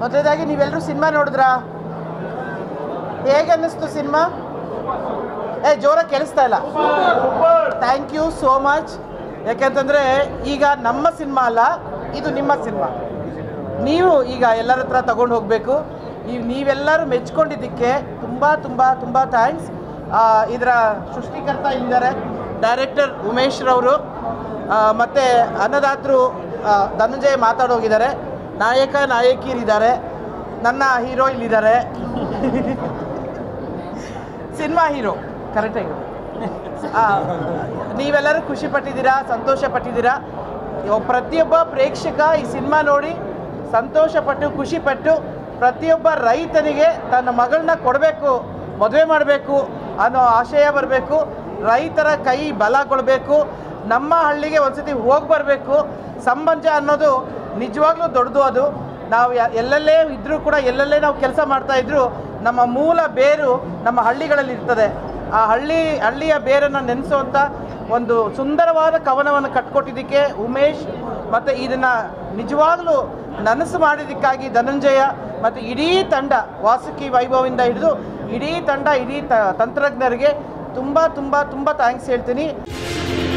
ಮೊದಲನೇದಾಗಿ ನೀವೆಲ್ಲರೂ ಸಿನಿಮಾ ನೋಡಿದ್ರಾ ಹೇಗೆ ಅನ್ನಿಸ್ತು ಸಿನಿಮಾ ಏ ಜೋರಾಗಿ ಕೇಳಿಸ್ತಾ ಇಲ್ಲ ಥ್ಯಾಂಕ್ ಯು ಸೋ ಮಚ್ ಯಾಕೆಂತಂದರೆ ಈಗ ನಮ್ಮ ಸಿನಿಮಾ ಅಲ್ಲ ಇದು ನಿಮ್ಮ ಸಿನಿಮಾ ನೀವು ಈಗ ಎಲ್ಲರ ಹತ್ರ ತಗೊಂಡು ಹೋಗಬೇಕು ಈ ನೀವೆಲ್ಲರೂ ಮೆಚ್ಕೊಂಡಿದ್ದಕ್ಕೆ ತುಂಬ ತುಂಬ ತುಂಬ ಥ್ಯಾಂಕ್ಸ್ ಇದರ ಸೃಷ್ಟಿಕರ್ತ ಇದ್ದಾರೆ ಡೈರೆಕ್ಟರ್ ಉಮೇಶ್ ರವರು ಮತ್ತು ಅನ್ನದಾತರು ಆ, ಧನಂಜಯ ಮಾತಾಡೋಗಿದ್ದಾರೆ ನಾಯಕ ನಾಯಕಿಯರಿದ್ದಾರೆ ನನ್ನ ಹೀರೋ ಇಲ್ಲಿದ್ದಾರೆ ಸಿನಿಮಾ ಹೀರೋ ಕರೆಕ್ಟಾಗಿ ನೀವೆಲ್ಲರೂ ಖುಷಿ ಪಟ್ಟಿದ್ದೀರಾ ಸಂತೋಷ ಪಟ್ಟಿದ್ದೀರಾ ಇವ- ಪ್ರತಿಯೊಬ್ಬ ಪ್ರೇಕ್ಷಕ ಈ ಸಿನಿಮಾ ನೋಡಿ ಸಂತೋಷಪಟ್ಟು ಖುಷಿಪಟ್ಟು ಪ್ರತಿಯೊಬ್ಬ ರೈತನಿಗೆ ತನ್ನ ಮಗಳನ್ನ ಕೊಡಬೇಕು ಮದುವೆ ಮಾಡಬೇಕು ಅನ್ನೋ ಆಶಯ ಬರಬೇಕು ರೈತರ ಕೈ ಬಲ ಕೊಡಬೇಕು ನಮ್ಮ ಹಳ್ಳಿಗೆ ಒಂದ್ಸತಿ ಹೋಗಿ ಬರಬೇಕು ಸಂಬಂಧ ಅನ್ನೋದು ನಿಜವಾಗ್ಲೂ ದೊಡ್ಡದು ಅದು ನಾವು ಯ- ಎಲ್ಲೆಲ್ಲೇ ಇದ್ದರೂ ಕೂಡ ಎಲ್ಲೆಲ್ಲೇ ನಾವು ಕೆಲಸ ಮಾಡ್ತಾ ಇದ್ರೂ ನಮ್ಮ ಮೂಲ ಬೇರು ನಮ್ಮ ಹಳ್ಳಿಗಳಲ್ಲಿ ಇರ್ತದೆ ಆ ಹಳ್ಳಿ ಹಳ್ಳಿಯ ಬೇರನ್ನು ನೆನೆಸುವಂಥ ಒಂದು ಸುಂದರವಾದ ಕವನವನ್ನು ಕಟ್ಕೊಟ್ಟಿದ್ದಕ್ಕೆ ಉಮೇಶ್ ಮತ್ತು ಇದನ್ನು ನಿಜವಾಗ್ಲೂ ನನಸು ಮಾಡಿದ್ದಕ್ಕಾಗಿ ಧನಂಜಯ ಮತ್ತು ಇಡೀ ತಂಡ ವಾಸುಕಿ ವೈಭವಿಂದ ಹಿಡಿದು ಇಡೀ ತಂಡ ಇಡೀ ತ ತಂತ್ರಜ್ಞರಿಗೆ ತುಂಬ ತುಂಬ ತುಂಬ ಥ್ಯಾಂಕ್ಸ್ ಹೇಳ್ತೀನಿ